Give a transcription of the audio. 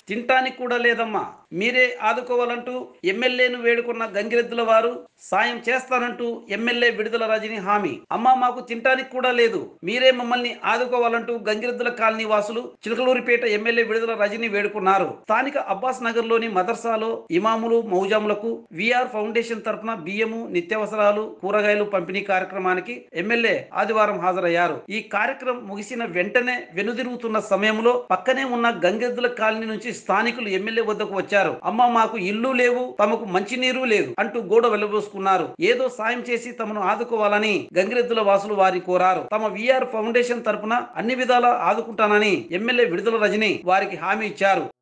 తినటానికి కూడా లేదమ్మా మీరే ఆదుకోవాలంటూ ఎమ్మెల్యేను వేడుకున్న గంగిరెద్దుల వారు సాయం చేస్తానంటూ ఎమ్మెల్యే విడుదల రజని హామీ అమ్మా మాకు తినటానికి కూడా లేదు మీరే మమ్మల్ని ఆదుకోవాలంటూ గంగిరెద్దుల కాలనీ వాసులు చిలకలూరిపేట ఎమ్మెల్యే విడుదల రజని వేడుకున్నారు స్థానిక అబ్బాస్ నగర్ లోని మదర్సాలో ఇమాములు మౌజాములకు విఆర్ ఫౌండేషన్ తరపున బియ్యము నిత్యావసరాలు కూరగాయలు పంపిణీ కార్యక్రమానికి ఎమ్మెల్యే ఆదివారం హాజరయ్యారు ఈ కార్యక్రమం ముగిసిన వెంటనే వెనుదిరుగుతున్న సమయంలో పక్కనే ఉన్న గంగెద్దుల కాలనీ నుంచి స్థానికులు ఎమ్మెల్యే వద్దకు వచ్చారు అమ్మ మాకు ఇల్లు లేవు తమకు మంచినీరు లేదు అంటూ గోడ వెళ్లబోసుకున్నారు ఏదో సాయం చేసి తమను ఆదుకోవాలని గంగిరెద్దుల వాసులు వారిని కోరారు తమ విఆర్ ఫౌండేషన్ తరపున అన్ని విధాలా ఆదుకుంటానని ఎమ్మెల్యే విడుదల రజని వారికి హామీ ఇచ్చారు